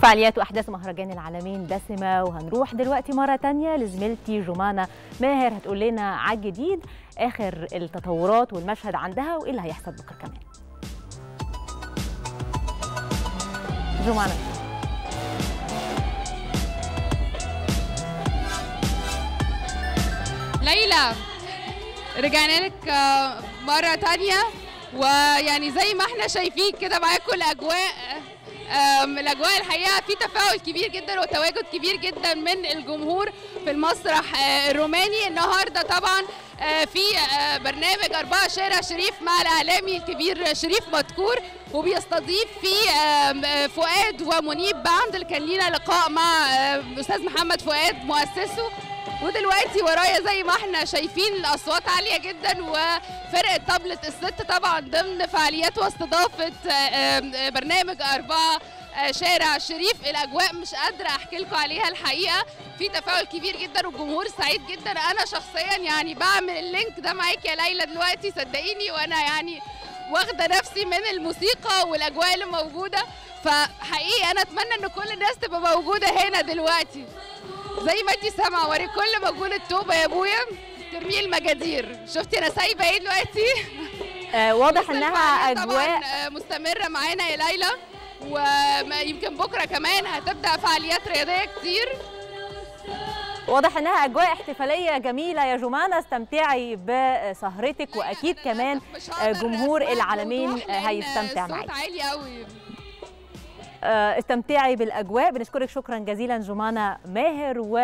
فعاليات واحداث مهرجان العالمين دسمه وهنروح دلوقتي مره تانية لزميلتي جمانه ماهر هتقول لنا على الجديد اخر التطورات والمشهد عندها وايه اللي هيحصل بكره كمان جمانه ليلى رجعنا لك آه، مرة تانية ويعني زي ما احنا شايفين كده معاكم الأجواء آم، الأجواء الحقيقة في تفاعل كبير جدا وتواجد كبير جدا من الجمهور في المسرح آه، الروماني النهاردة طبعا آه، في آه، برنامج أربعة شارع شريف مع الإعلامي الكبير شريف مدكور وبيستضيف فيه آم، آه، فؤاد ومنيب باند اللي كان لينا لقاء مع آه، الأستاذ محمد فؤاد مؤسسه ودلوقتي ورايا زي ما احنا شايفين الاصوات عاليه جدا وفرقه طبله الست طبعا ضمن فعاليات واستضافه آه، آه، برنامج اربعه آه، شارع شريف الاجواء مش قادره احكي لكم عليها الحقيقه في تفاعل كبير جدا والجمهور سعيد جدا انا شخصيا يعني بعمل اللينك ده معاك يا ليلى دلوقتي صدقيني وانا يعني واخده نفسي من الموسيقى والاجواء اللي موجوده فحقيقي انا اتمنى ان كل الناس تبقى موجوده هنا دلوقتي زي ما انت سامعه وري كل مجهول التوبه يا ابويا ترميه المجادير شفتي انا سايبه ايه دلوقتي آه واضح لسه انها الفعاليات طبعاً، اجواء آه، مستمره معانا يا ليلى ويمكن بكره كمان هتبدا فعاليات رياضيه كتير واضح انها اجواء احتفاليه جميله يا جمانه استمتعي بسهرتك واكيد كمان مش آه، هقدر جمهور أسمع العالمين بوضوح آه، لأن هيستمتع الصوت معاكي عالي قوي آه، استمتعي بالاجواء بنشكرك شكرا جزيلا جمانه ماهر و